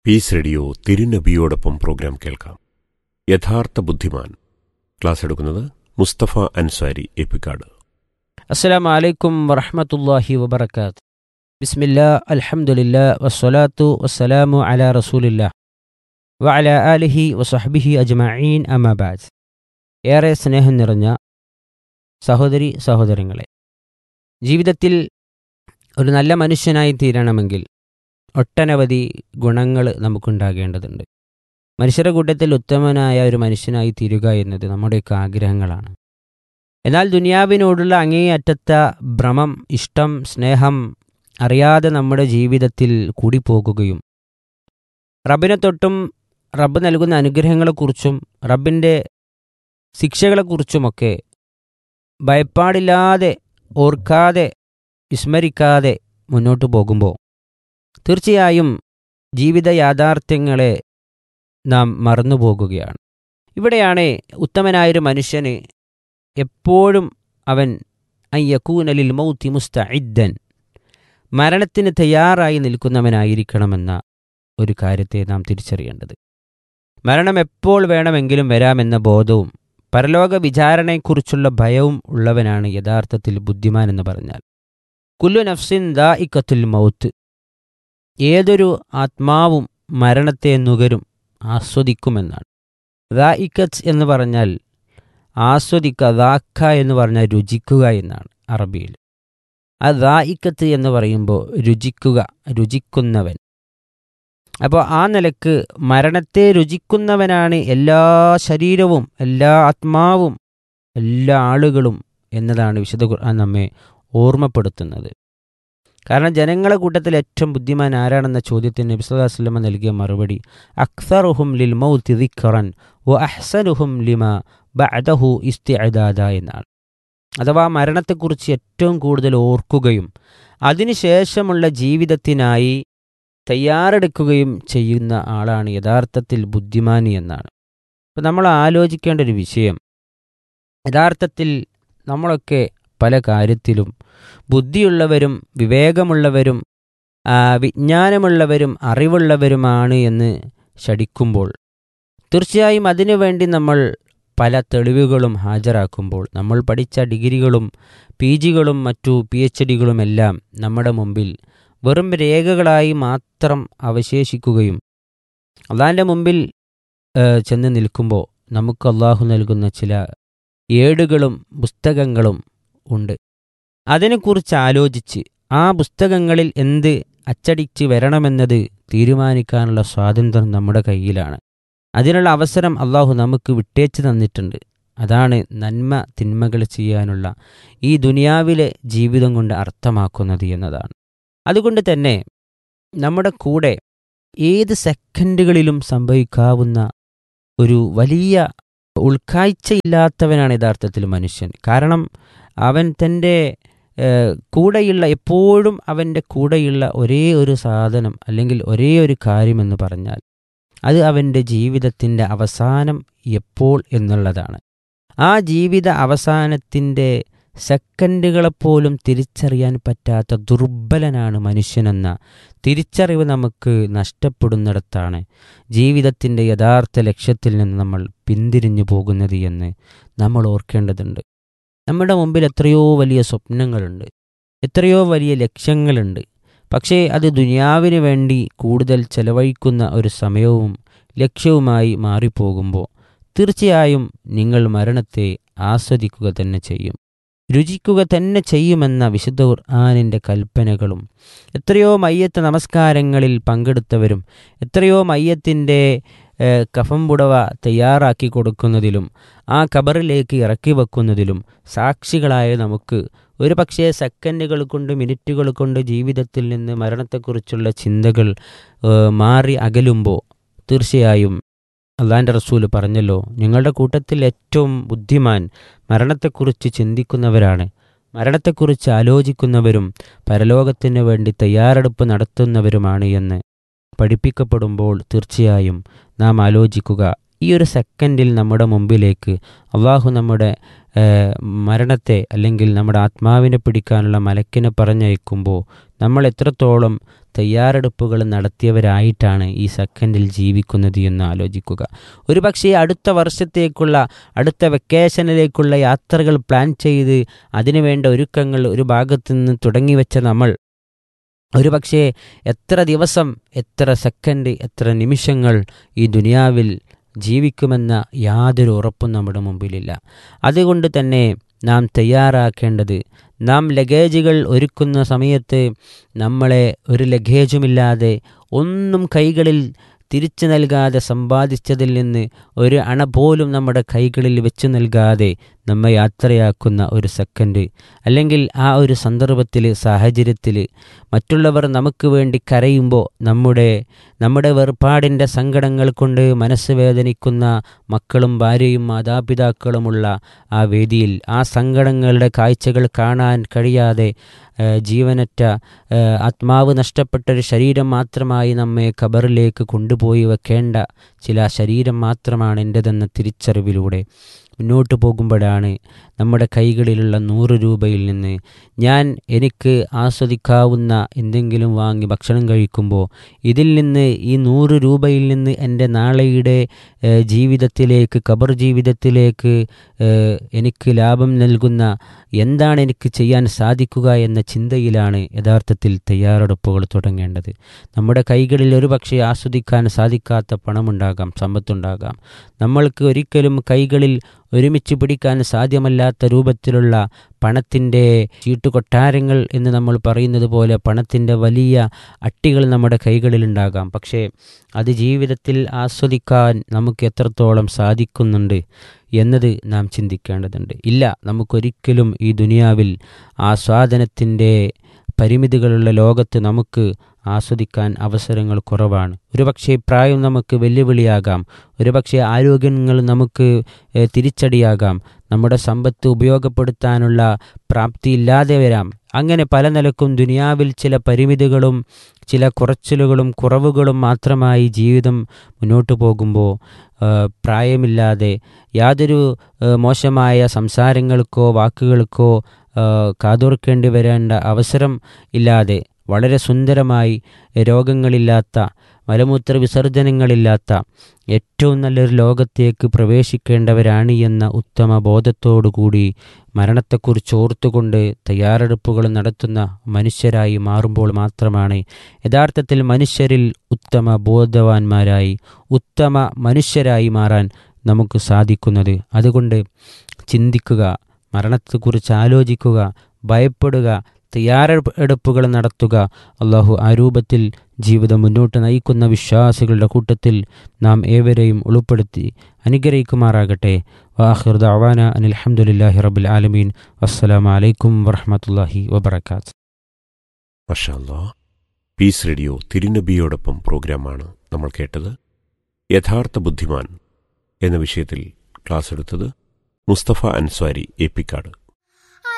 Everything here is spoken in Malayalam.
പീസ് റേഡിയോ തിരുനബിയോടൊപ്പം പ്രോഗ്രാം കേൾക്കാം യഥാർത്ഥ ബുദ്ധിമാൻ ക്ലാസ് എടുക്കുന്നത് മുസ്തഫ അൻസാരി എപ്പിക്കാട് അസ്സലാമു അലൈക്കും വറഹ്മത്തുള്ളാഹി വബറകാത്ത് ബിസ്മില്ലാ അൽഹംദുലില്ലാ വസ്സലാത്തു വസ്സലാമു അലാ റസൂലില്ലാ വഅല ആലിഹി വസഹ്ബിഹി അജ്മഈൻ അമാബാദ് ഏറെ സ്നേഹം നിറഞ്ഞ സഹോദരി സഹോദരങ്ങളെ ജീവിതത്തിൽ ഒരു നല്ല മനുഷ്യനായി തീരണമെങ്കിൽ ഒട്ടനവധി ഗുണങ്ങൾ നമുക്കുണ്ടാകേണ്ടതുണ്ട് മനുഷ്യരുടെ കൂട്ടത്തിൽ ഉത്തമനായ ഒരു മനുഷ്യനായി തീരുക എന്നത് നമ്മുടെയൊക്കെ ആഗ്രഹങ്ങളാണ് എന്നാൽ ദുനിയാവിനോടുള്ള അങ്ങേയറ്റത്ത ഭ്രമം ഇഷ്ടം സ്നേഹം അറിയാതെ നമ്മുടെ ജീവിതത്തിൽ കൂടിപ്പോകുകയും റബ്ബിനെ തൊട്ടും റബ്ബ് നൽകുന്ന അനുഗ്രഹങ്ങളെക്കുറിച്ചും റബ്ബിൻ്റെ ശിക്ഷകളെക്കുറിച്ചുമൊക്കെ ഭയപ്പാടില്ലാതെ ഓർക്കാതെ വിസ്മരിക്കാതെ മുന്നോട്ട് പോകുമ്പോൾ തീർച്ചയായും ജീവിത യാഥാർത്ഥ്യങ്ങളെ നാം മറന്നുപോകുകയാണ് ഇവിടെയാണ് ഉത്തമനായൊരു മനുഷ്യന് എപ്പോഴും അവൻ അയ്യക്കൂനലിൽ മൗത്തി മുസ്തഇദ്ദൻ മരണത്തിന് തയ്യാറായി നിൽക്കുന്നവനായിരിക്കണമെന്ന ഒരു കാര്യത്തെ നാം തിരിച്ചറിയേണ്ടത് മരണം എപ്പോൾ വേണമെങ്കിലും വരാമെന്ന ബോധവും പരലോക വിചാരണയെക്കുറിച്ചുള്ള ഭയവും ഉള്ളവനാണ് യഥാർത്ഥത്തിൽ ബുദ്ധിമാൻ എന്ന് പറഞ്ഞാൽ കുല്ലു നഫ്സിൻ ദാ ഇക്കത്തുൽ മൗത്ത് ഏതൊരു ആത്മാവും മരണത്തെ നുകരും ആസ്വദിക്കുമെന്നാണ് ദാ ഇക്കത്ത് എന്ന് പറഞ്ഞാൽ ആസ്വദിക്കുക ദാക്ക എന്ന് പറഞ്ഞാൽ രുചിക്കുക എന്നാണ് അറബിയിൽ ആ ദായിക്കത്ത് എന്ന് പറയുമ്പോൾ രുചിക്കുക രുചിക്കുന്നവൻ അപ്പോൾ ആ നിലക്ക് മരണത്തെ രുചിക്കുന്നവനാണ് എല്ലാ ശരീരവും എല്ലാ ആത്മാവും എല്ലാ ആളുകളും എന്നതാണ് വിശുദ്ധ ഖുർആൻ നമ്മെ ഓർമ്മപ്പെടുത്തുന്നത് കാരണം ജനങ്ങളെ കൂട്ടത്തിൽ ഏറ്റവും ബുദ്ധിമാൻ ആരാണെന്ന ചോദ്യത്തിന് നബി സല്ലല്ലാഹു അലൈഹി വസല്ലം നൽകിയ മറുപടി അക്സറുഹും ലിൽ മൗത്തി ദിക്റൻ വ അഹ്സനുഹും ലിമ ബഅദഹു ഇസ്തിഅദാദ എന്നാണ് അഥവാ മരണത്തെക്കുറിച്ച് ഏറ്റവും കൂടുതൽ ഓർക്കുകയും അതിനുശേഷമുള്ള ജീവിതത്തിനായി തയ്യാറെടുക്കുകയും ചെയ്യുന്ന ആളാണ് യഥാർത്ഥത്തിൽ ബുദ്ധിമാനി എന്നാണ് അപ്പോൾ നമ്മൾ ആലോചിക്കേണ്ട ഒരു വിഷയം യഥാർത്ഥത്തിൽ നമ്മളൊക്കെ പല കാര്യത്തിലും ബുദ്ധിയുള്ളവരും വിവേകമുള്ളവരും വിജ്ഞാനമുള്ളവരും അറിവുള്ളവരുമാണ് എന്ന് ശടിക്കുമ്പോൾ തീർച്ചയായും അതിനുവേണ്ടി നമ്മൾ പല തെളിവുകളും ഹാജരാക്കുമ്പോൾ നമ്മൾ പഠിച്ച ഡിഗ്രികളും പി ജികളും മറ്റു പി എച്ച് ഡികളുമെല്ലാം നമ്മുടെ മുമ്പിൽ വെറും രേഖകളായി മാത്രം അവശേഷിക്കുകയും അള്ളാഹിൻ്റെ മുമ്പിൽ ചെന്ന് നിൽക്കുമ്പോൾ നമുക്ക് അള്ളാഹു നൽകുന്ന ചില ഏടുകളും പുസ്തകങ്ങളും ഉണ്ട് അതിനെക്കുറിച്ച് ആലോചിച്ച് ആ പുസ്തകങ്ങളിൽ എന്ത് അച്ചടിച്ച് വരണമെന്നത് തീരുമാനിക്കാനുള്ള സ്വാതന്ത്ര്യം നമ്മുടെ കയ്യിലാണ് അതിനുള്ള അവസരം അള്ളാഹു നമുക്ക് വിട്ടേച്ച് തന്നിട്ടുണ്ട് അതാണ് നന്മ തിന്മകൾ ചെയ്യാനുള്ള ഈ ദുനിയാവിലെ ജീവിതം കൊണ്ട് അർത്ഥമാക്കുന്നത് എന്നതാണ് അതുകൊണ്ട് തന്നെ നമ്മുടെ കൂടെ ഏത് സെക്കൻഡുകളിലും സംഭവിക്കാവുന്ന ഒരു വലിയ ഉൾക്കാഴ്ചയില്ലാത്തവനാണ് യഥാർത്ഥത്തിൽ മനുഷ്യൻ കാരണം അവൻ തൻ്റെ കൂടെയുള്ള എപ്പോഴും അവൻ്റെ കൂടെയുള്ള ഒരേ ഒരു സാധനം അല്ലെങ്കിൽ ഒരേ ഒരു കാര്യമെന്ന് പറഞ്ഞാൽ അത് അവൻ്റെ ജീവിതത്തിൻ്റെ അവസാനം എപ്പോൾ എന്നുള്ളതാണ് ആ ജീവിത അവസാനത്തിൻ്റെ സെക്കൻഡുകളെപ്പോലും തിരിച്ചറിയാൻ പറ്റാത്ത ദുർബലനാണ് മനുഷ്യനെന്ന തിരിച്ചറിവ് നമുക്ക് നഷ്ടപ്പെടുന്നിടത്താണ് ജീവിതത്തിൻ്റെ യഥാർത്ഥ ലക്ഷ്യത്തിൽ നിന്ന് നമ്മൾ പിന്തിരിഞ്ഞു പോകുന്നത് എന്ന് നമ്മൾ ഓർക്കേണ്ടതുണ്ട് നമ്മുടെ മുമ്പിൽ എത്രയോ വലിയ സ്വപ്നങ്ങളുണ്ട് എത്രയോ വലിയ ലക്ഷ്യങ്ങളുണ്ട് പക്ഷേ അത് ദുനിയാവിന് വേണ്ടി കൂടുതൽ ചെലവഴിക്കുന്ന ഒരു സമയവും ലക്ഷ്യവുമായി മാറിപ്പോകുമ്പോൾ തീർച്ചയായും നിങ്ങൾ മരണത്തെ ആസ്വദിക്കുക തന്നെ ചെയ്യും രുചിക്കുക തന്നെ ചെയ്യുമെന്ന വിശുദ്ധ ഖുർആാനിൻ്റെ കൽപ്പനകളും എത്രയോ മയ്യത്ത് നമസ്കാരങ്ങളിൽ പങ്കെടുത്തവരും എത്രയോ മയ്യത്തിൻ്റെ കഫം പുടവ തയ്യാറാക്കി കൊടുക്കുന്നതിലും ആ കബറിലേക്ക് ഇറക്കി വെക്കുന്നതിലും സാക്ഷികളായ നമുക്ക് ഒരു പക്ഷേ സെക്കൻഡുകൾ കൊണ്ട് മിനിറ്റുകൾ കൊണ്ട് ജീവിതത്തിൽ നിന്ന് മരണത്തെക്കുറിച്ചുള്ള ചിന്തകൾ മാറി അകലുമ്പോൾ തീർച്ചയായും അള്ളാൻ്റെ റസൂൽ പറഞ്ഞല്ലോ നിങ്ങളുടെ കൂട്ടത്തിൽ ഏറ്റവും ബുദ്ധിമാൻ മരണത്തെക്കുറിച്ച് ചിന്തിക്കുന്നവരാണ് മരണത്തെക്കുറിച്ച് ആലോചിക്കുന്നവരും പരലോകത്തിന് വേണ്ടി തയ്യാറെടുപ്പ് നടത്തുന്നവരുമാണ് എന്ന് പഠിപ്പിക്കപ്പെടുമ്പോൾ തീർച്ചയായും നാം ആലോചിക്കുക ഈ ഒരു സെക്കൻഡിൽ നമ്മുടെ മുമ്പിലേക്ക് അള്ളാഹു നമ്മുടെ മരണത്തെ അല്ലെങ്കിൽ നമ്മുടെ ആത്മാവിനെ പിടിക്കാനുള്ള മലക്കിനെ പറഞ്ഞയക്കുമ്പോൾ നമ്മൾ എത്രത്തോളം തയ്യാറെടുപ്പുകൾ നടത്തിയവരായിട്ടാണ് ഈ സെക്കൻഡിൽ ജീവിക്കുന്നത് എന്ന് ആലോചിക്കുക ഒരു പക്ഷേ അടുത്ത വർഷത്തേക്കുള്ള അടുത്ത വെക്കേഷനിലേക്കുള്ള യാത്രകൾ പ്ലാൻ ചെയ്ത് അതിനുവേണ്ട ഒരുക്കങ്ങൾ ഒരു ഭാഗത്തു നിന്ന് തുടങ്ങി വെച്ച നമ്മൾ ഒരു പക്ഷേ എത്ര ദിവസം എത്ര സെക്കൻഡ് എത്ര നിമിഷങ്ങൾ ഈ ദുനിയാവിൽ ജീവിക്കുമെന്ന യാതൊരു ഉറപ്പും നമ്മുടെ മുമ്പിലില്ല അതുകൊണ്ട് തന്നെ നാം തയ്യാറാക്കേണ്ടത് നാം ലഗേജുകൾ ഒരുക്കുന്ന സമയത്ത് നമ്മളെ ഒരു ലഗേജുമില്ലാതെ ഒന്നും കൈകളിൽ തിരിച്ചു നൽകാതെ സമ്പാദിച്ചതിൽ നിന്ന് ഒരു അണ പോലും നമ്മുടെ കൈകളിൽ വെച്ചു നൽകാതെ നമ്മെ യാത്രയാക്കുന്ന ഒരു സെക്കൻഡ് അല്ലെങ്കിൽ ആ ഒരു സന്ദർഭത്തിൽ സാഹചര്യത്തിൽ മറ്റുള്ളവർ നമുക്ക് വേണ്ടി കരയുമ്പോൾ നമ്മുടെ നമ്മുടെ വേർപാടിൻ്റെ സങ്കടങ്ങൾ കൊണ്ട് മനസ്സ് വേദനിക്കുന്ന മക്കളും ഭാര്യയും മാതാപിതാക്കളുമുള്ള ആ വേദിയിൽ ആ സങ്കടങ്ങളുടെ കാഴ്ചകൾ കാണാൻ കഴിയാതെ ജീവനറ്റ ആത്മാവ് നഷ്ടപ്പെട്ടൊരു ശരീരം മാത്രമായി നമ്മെ ഖബറിലേക്ക് കൊണ്ടുപോയി വെക്കേണ്ട ചില ശരീരം മാത്രമാണ് എൻ്റെതെന്ന തിരിച്ചറിവിലൂടെ മുന്നോട്ട് പോകുമ്പോഴാണ് നമ്മുടെ കൈകളിലുള്ള നൂറ് രൂപയിൽ നിന്ന് ഞാൻ എനിക്ക് ആസ്വദിക്കാവുന്ന എന്തെങ്കിലും വാങ്ങി ഭക്ഷണം കഴിക്കുമ്പോൾ ഇതിൽ നിന്ന് ഈ നൂറ് രൂപയിൽ നിന്ന് എൻ്റെ നാളെയുടെ ജീവിതത്തിലേക്ക് ഖബർ ജീവിതത്തിലേക്ക് എനിക്ക് ലാഭം നൽകുന്ന എന്താണ് എനിക്ക് ചെയ്യാൻ സാധിക്കുക എന്ന ചിന്തയിലാണ് യഥാർത്ഥത്തിൽ തയ്യാറെടുപ്പുകൾ തുടങ്ങേണ്ടത് നമ്മുടെ കൈകളിൽ ഒരു പക്ഷേ ആസ്വദിക്കാൻ സാധിക്കാത്ത പണമുണ്ടാകാം സമ്പത്തുണ്ടാകാം നമ്മൾക്ക് ഒരിക്കലും കൈകളിൽ ഒരുമിച്ച് പിടിക്കാൻ സാധ്യമല്ലാത്ത രൂപത്തിലുള്ള പണത്തിൻ്റെ ചീട്ടുകൊട്ടാരങ്ങൾ എന്ന് നമ്മൾ പറയുന്നത് പോലെ പണത്തിൻ്റെ വലിയ അട്ടികൾ നമ്മുടെ കൈകളിലുണ്ടാകാം പക്ഷേ അത് ജീവിതത്തിൽ ആസ്വദിക്കാൻ നമുക്ക് എത്രത്തോളം സാധിക്കുന്നുണ്ട് എന്നത് നാം ചിന്തിക്കേണ്ടതുണ്ട് ഇല്ല നമുക്കൊരിക്കലും ഈ ദുനിയാവിൽ ആസ്വാദനത്തിൻ്റെ പരിമിതികളുള്ള ലോകത്ത് നമുക്ക് ആസ്വദിക്കാൻ അവസരങ്ങൾ കുറവാണ് ഒരുപക്ഷെ പ്രായം നമുക്ക് വെല്ലുവിളിയാകാം ഒരുപക്ഷെ ആരോഗ്യങ്ങൾ നമുക്ക് തിരിച്ചടിയാകാം നമ്മുടെ സമ്പത്ത് ഉപയോഗപ്പെടുത്താനുള്ള പ്രാപ്തി ഇല്ലാതെ വരാം അങ്ങനെ പല നിലക്കും ദുനിയാവിൽ ചില പരിമിതികളും ചില കുറച്ചിലുകളും കുറവുകളും മാത്രമായി ജീവിതം മുന്നോട്ട് പോകുമ്പോൾ പ്രായമില്ലാതെ യാതൊരു മോശമായ സംസാരങ്ങൾക്കോ വാക്കുകൾക്കോ കാതോർക്കേണ്ടി വരേണ്ട അവസരം ഇല്ലാതെ വളരെ സുന്ദരമായി രോഗങ്ങളില്ലാത്ത മലമൂത്ര വിസർജനങ്ങളില്ലാത്ത ഏറ്റവും നല്ലൊരു ലോകത്തേക്ക് പ്രവേശിക്കേണ്ടവരാണ് എന്ന ഉത്തമ ബോധത്തോടുകൂടി മരണത്തെക്കുറിച്ച് ഓർത്തുകൊണ്ട് തയ്യാറെടുപ്പുകൾ നടത്തുന്ന മനുഷ്യരായി മാറുമ്പോൾ മാത്രമാണ് യഥാർത്ഥത്തിൽ മനുഷ്യരിൽ ഉത്തമ ബോധവാന്മാരായി ഉത്തമ മനുഷ്യരായി മാറാൻ നമുക്ക് സാധിക്കുന്നത് അതുകൊണ്ട് ചിന്തിക്കുക മരണത്തെക്കുറിച്ച് ആലോചിക്കുക ഭയപ്പെടുക തയ്യാറെടുപ്പുകൾ നടത്തുക അള്ളാഹു ആ രൂപത്തിൽ ജീവിതം മുന്നോട്ട് നയിക്കുന്ന വിശ്വാസികളുടെ കൂട്ടത്തിൽ നാം ഏവരെയും ഉൾപ്പെടുത്തി അനുഗ്രഹിക്കുമാറാകട്ടെ വാഹിർ ദഅവാന അനിൽഹമുല്ലാഹി റബുൽ ആലമീൻ അസ്സലാമു അലൈക്കും വറഹമത്തല്ലാഹി വബർക്കാത്ത് മഷാല്ലാ പീസ് റേഡിയോ തിരുനബിയോടൊപ്പം പ്രോഗ്രാമാണ് നമ്മൾ കേട്ടത് യഥാർത്ഥ ബുദ്ധിമാൻ എന്ന വിഷയത്തിൽ ക്ലാസ് എടുത്തത് മുസ്തഫ അൻസ്വാരി എപ്പിക്കാട്